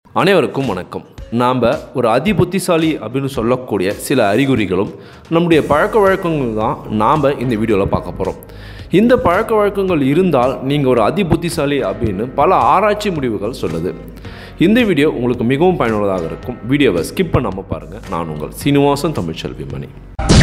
அனைவருக்கும் வணக்கம் நாம் ஒரு அதி புத்திசாலி அப்படின்னு சொல்லக்கூடிய சில அறிகுறிகளும் நம்முடைய பழக்க வழக்கங்கள் தான் நாம் இந்த வீடியோவில் பார்க்க போகிறோம் இந்த பழக்க வழக்கங்கள் இருந்தால் நீங்கள் ஒரு அதி புத்திசாலி அப்படின்னு பல ஆராய்ச்சி முடிவுகள் சொல்லுது இந்த வீடியோ உங்களுக்கு மிகவும் பயனுள்ளதாக இருக்கும் வீடியோவை ஸ்கிப் பண்ணாமல் பாருங்கள் நான் உங்கள் சீனிவாசன் தமிழ்ச்செல்வி மணி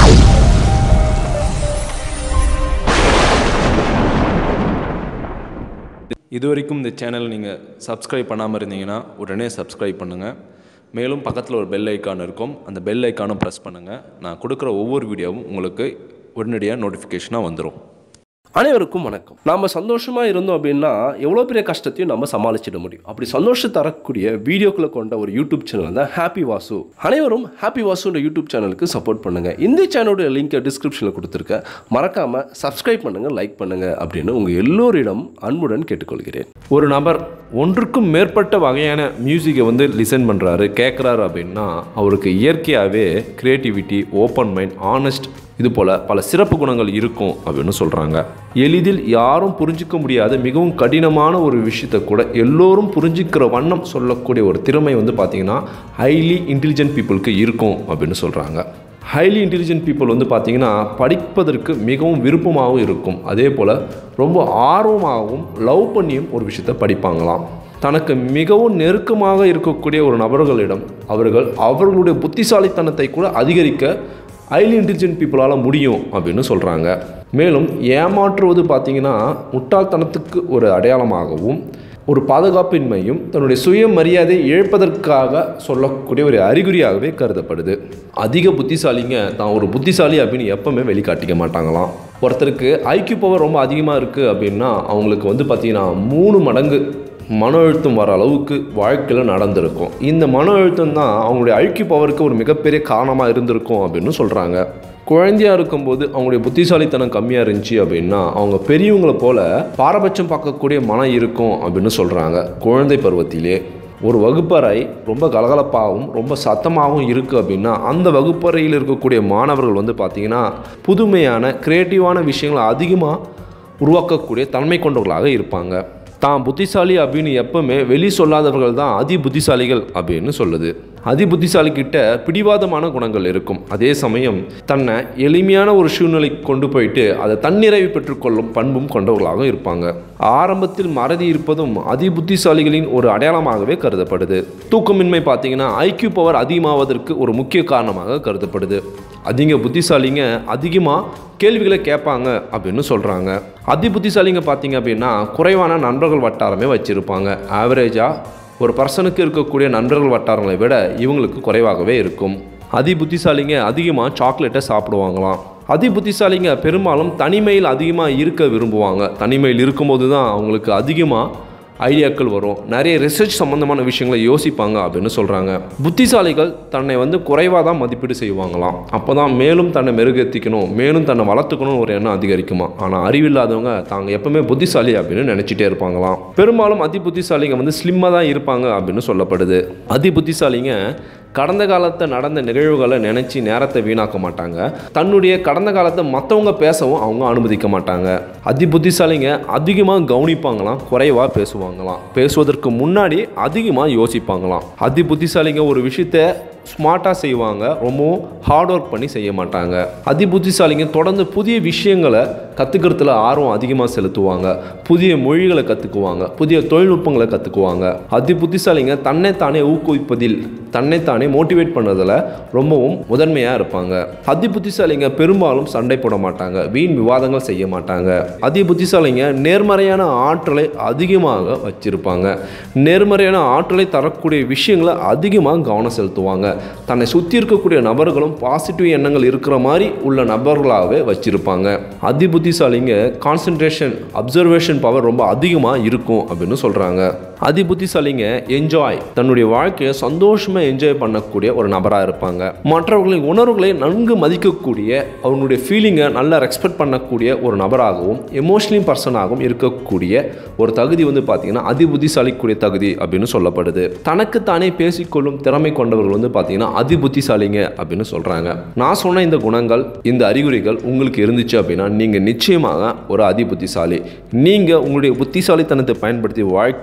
இது வரைக்கும் இந்த சேனல் நீங்கள் சப்ஸ்கிரைப் பண்ணாமல் இருந்தீங்கன்னா உடனே சப்ஸ்கிரைப் பண்ணுங்கள் மேலும் பக்கத்தில் ஒரு பெல் ஐக்கான் இருக்கும் அந்த பெல் ஐக்கானும் ப்ரெஸ் பண்ணுங்கள் நான் கொடுக்குற ஒவ்வொரு வீடியோவும் உங்களுக்கு உடனடியாக நோட்டிஃபிகேஷனாக வந்துடும் அனைவருக்கும் வணக்கம் நாம் சந்தோஷமாக இருந்தோம் அப்படின்னா எவ்வளோ பெரிய கஷ்டத்தையும் நம்ம சமாளிச்சிட முடியும் அப்படி சந்தோஷம் தரக்கூடிய வீடியோக்களை கொண்ட ஒரு யூடியூப் சேனல் தான் ஹாப்பி வாசு அனைவரும் ஹாப்பி வாசுன்ற யூடியூப் சேனலுக்கு சப்போர்ட் பண்ணுங்க இந்த சேனலோட லிங்கை டிஸ்கிரிப்ஷனில் கொடுத்துருக்கேன் மறக்காம சப்ஸ்கிரைப் பண்ணுங்க லைக் பண்ணுங்க அப்படின்னு உங்க எல்லோரிடம் அன்புடன் கேட்டுக்கொள்கிறேன் ஒரு நபர் ஒன்றுக்கும் மேற்பட்ட வகையான மியூசிக்கை வந்து லிசன் பண்ணுறாரு கேட்குறாரு அப்படின்னா அவருக்கு இயற்கையாகவே க்ரியேட்டிவிட்டி ஓப்பன் மைண்ட் ஆனஸ்ட் இது போல் பல சிறப்பு குணங்கள் இருக்கும் அப்படின்னு சொல்கிறாங்க எளிதில் யாரும் புரிஞ்சிக்க முடியாத மிகவும் கடினமான ஒரு விஷயத்தை கூட எல்லோரும் புரிஞ்சிக்கிற வண்ணம் சொல்லக்கூடிய ஒரு திறமை வந்து பார்த்திங்கன்னா ஹைலி இன்டெலிஜென்ட் பீப்புளுக்கு இருக்கும் அப்படின்னு சொல்கிறாங்க ஹைலி இன்டெலிஜென்ட் பீப்புள் வந்து பார்த்திங்கன்னா படிப்பதற்கு மிகவும் விருப்பமாகவும் இருக்கும் அதே போல் ரொம்ப ஆர்வமாகவும் லவ் பண்ணியும் ஒரு விஷயத்தை படிப்பாங்களாம் தனக்கு மிகவும் நெருக்கமாக இருக்கக்கூடிய ஒரு நபர்களிடம் அவர்கள் அவர்களுடைய புத்திசாலித்தனத்தை கூட அதிகரிக்க ஹைலி இன்டெலிஜென்ட் பீப்புளால் முடியும் அப்படின்னு சொல்கிறாங்க மேலும் ஏமாற்றுவது பார்த்திங்கன்னா முட்டாள்தனத்துக்கு ஒரு அடையாளமாகவும் ஒரு பாதுகாப்பின்மையும் தன்னுடைய சுயமரியாதை இழப்பதற்காக சொல்லக்கூடிய ஒரு அறிகுறியாகவே கருதப்படுது அதிக புத்திசாலிங்க தான் ஒரு புத்திசாலி அப்படின்னு எப்பவுமே வெளிக்காட்டிக்க மாட்டாங்களாம் ஒருத்தருக்கு ஐக்கியூ பவர் ரொம்ப அதிகமாக இருக்குது அப்படின்னா அவங்களுக்கு வந்து பார்த்திங்கன்னா மூணு மடங்கு மன அழுத்தம் வர அளவுக்கு வாழ்க்கையில் நடந்திருக்கும் இந்த மன அழுத்தம் தான் அவங்களுடைய அழுக்கி பவருக்கு ஒரு மிகப்பெரிய காரணமாக இருந்திருக்கும் அப்படின்னு சொல்கிறாங்க குழந்தையா இருக்கும்போது அவங்களுடைய புத்திசாலித்தனம் கம்மியாக இருந்துச்சு அப்படின்னா அவங்க பெரியவங்களை போல பாரபட்சம் பார்க்கக்கூடிய மனம் இருக்கும் அப்படின்னு சொல்கிறாங்க குழந்தை பருவத்திலே ஒரு வகுப்பறை ரொம்ப கலகலப்பாகவும் ரொம்ப சத்தமாகவும் இருக்குது அப்படின்னா அந்த வகுப்பறையில் இருக்கக்கூடிய மாணவர்கள் வந்து பார்த்திங்கன்னா புதுமையான க்ரியேட்டிவான விஷயங்களை அதிகமாக உருவாக்கக்கூடிய தன்மை கொண்டவர்களாக இருப்பாங்க தான் புத்திசாலி அப்படின்னு எப்பவுமே வெளி சொல்லாதவர்கள் தான் அதி புத்திசாலிகள் அப்படின்னு சொல்லுது அதி புத்திசாலி கிட்ட பிடிவாதமான குணங்கள் இருக்கும் அதே சமயம் தன்னை எளிமையான ஒரு சூழ்நிலைக்கு கொண்டு போயிட்டு அதை தன்னிறைவு பெற்றுக்கொள்ளும் பண்பும் கொண்டவர்களாக இருப்பாங்க ஆரம்பத்தில் மறதி இருப்பதும் அதி புத்திசாலிகளின் ஒரு அடையாளமாகவே கருதப்படுது தூக்கமின்மை பார்த்தீங்கன்னா ஐக்கியூ பவர் அதிகமாவதற்கு ஒரு முக்கிய காரணமாக கருதப்படுது அதிக புத்திசாலிங்க அதிகமாக கேள்விகளை கேட்பாங்க அப்படின்னு சொல்கிறாங்க அதி புத்திசாலிங்க பார்த்தீங்க அப்படின்னா குறைவான நண்பர்கள் வட்டாரமே வச்சுருப்பாங்க ஆவரேஜாக ஒரு பர்சனுக்கு இருக்கக்கூடிய நண்பர்கள் வட்டாரங்களை விட இவங்களுக்கு குறைவாகவே இருக்கும் அதி புத்திசாலிங்க அதிகமாக சாக்லேட்டை சாப்பிடுவாங்களாம் அதி புத்திசாலிங்க பெரும்பாலும் தனிமையில் அதிகமாக இருக்க விரும்புவாங்க தனிமையில் இருக்கும்போது தான் அவங்களுக்கு அதிகமாக ஐடியாக்கள் வரும் நிறைய ரிசர்ச் சம்மந்தமான விஷயங்களை யோசிப்பாங்க அப்படின்னு சொல்கிறாங்க புத்திசாலிகள் தன்னை வந்து குறைவாக தான் மதிப்பீடு செய்வாங்களாம் அப்போ தான் மேலும் தன்னை மெருகேற்றிக்கணும் மேலும் தன்னை வளர்த்துக்கணும் ஒரு எண்ணம் அதிகரிக்குமா ஆனால் அறிவில்லாதவங்க தாங்க எப்பவுமே புத்திசாலி அப்படின்னு நினச்சிட்டே இருப்பாங்களாம் பெரும்பாலும் அதி புத்திசாலிங்க வந்து ஸ்லிம்மாக தான் இருப்பாங்க அப்படின்னு சொல்லப்படுது அதி புத்திசாலிங்க கடந்த காலத்தை நடந்த நிகழ்வுகளை நினச்சி நேரத்தை வீணாக்க மாட்டாங்க தன்னுடைய கடந்த காலத்தை மற்றவங்க பேசவும் அவங்க அனுமதிக்க மாட்டாங்க அதி புத்திசாலிங்க அதிகமாக கவனிப்பாங்களாம் குறைவாக பேசுவாங்களாம் பேசுவதற்கு முன்னாடி அதிகமாக யோசிப்பாங்களாம் அதி புத்திசாலிங்க ஒரு விஷயத்த ஸ்மார்ட்டாக செய்வாங்க ரொம்பவும் ஹார்ட் ஒர்க் பண்ணி செய்ய மாட்டாங்க அதி புத்திசாலிங்க தொடர்ந்து புதிய விஷயங்களை கற்றுக்கிறதுல ஆர்வம் அதிகமாக செலுத்துவாங்க புதிய மொழிகளை கற்றுக்குவாங்க புதிய தொழில்நுட்பங்களை கற்றுக்குவாங்க அதி புத்திசாலிங்க தன்னைத்தானே ஊக்குவிப்பதில் தன்னைத்தானே மோட்டிவேட் பண்ணுறதுல ரொம்பவும் முதன்மையாக இருப்பாங்க அதி புத்திசாலிங்க பெரும்பாலும் சண்டை போட மாட்டாங்க வீண் விவாதங்கள் செய்ய மாட்டாங்க அதி புத்திசாலிங்க நேர்மறையான ஆற்றலை அதிகமாக வச்சிருப்பாங்க நேர்மறையான ஆற்றலை தரக்கூடிய விஷயங்களை அதிகமாக கவனம் செலுத்துவாங்க தன்னை சுற்றி இருக்கக்கூடிய நபர்களும் பாசிட்டிவ் எண்ணங்கள் இருக்கிற மாதிரி உள்ள நபர்களாகவே வச்சிருப்பாங்க அதி புத்திசாலிங்க கான்சன்ட்ரேஷன் அப்சர்வேஷன் பவர் ரொம்ப அதிகமாக இருக்கும் அப்படின்னு சொல்கிறாங்க அதி புத்திசாலிங்க என்ஜாய் தன்னுடைய வாழ்க்கையை சந்தோஷமாக என்ஜாய் பண்ணக்கூடிய ஒரு நபராக இருப்பாங்க மற்றவர்களின் உணர்வுகளை நன்கு மதிக்கக்கூடிய அவங்களுடைய ஃபீலிங்கை நல்லா ரெஸ்பெக்ட் பண்ணக்கூடிய ஒரு நபராகவும் எமோஷனலி பர்சனாகவும் இருக்கக்கூடிய ஒரு தகுதி வந்து பார்த்திங்கன்னா அதி புத்திசாலிக்கூடிய தகுதி அப்படின்னு சொல்லப்படுது தனக்குத்தானே பேசிக்கொள்ளும் திறமை கொண்டவர்கள் வந்து பார்த்தீங்கன்னா அதி புத்திசாலிங்க அப்படின்னு சொல்கிறாங்க நான் சொன்ன இந்த குணங்கள் இந்த அறிகுறிகள் உங்களுக்கு இருந்துச்சு அப்படின்னா நீங்கள் நிச்சயமாக ஒரு அதி புத்திசாலி நீங்கள் உங்களுடைய புத்திசாலித்தனத்தை பயன்படுத்தி வாழ்க்கையில் உயர்ந்த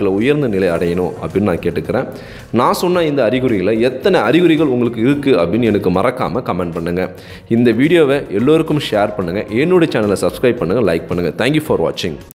உயர்ந்த நிலை அடையணும் அப்படின்னு நான் கேட்டுக்கிறேன் நான் சொன்ன இந்த அறிகுறிகளை எத்தனை அறிகுறிகள் உங்களுக்கு இருக்குது அப்படின்னு எனக்கு மறக்காமல் கமெண்ட் பண்ணுங்கள் இந்த வீடியோவை எல்லோருக்கும் ஷேர் பண்ணுங்கள் என்னுடைய சேனலை சப்ஸ்கிரைப் பண்ணுங்கள் லைக் பண்ணுங்கள் தேங்க்யூ ஃபார் வாட்சிங்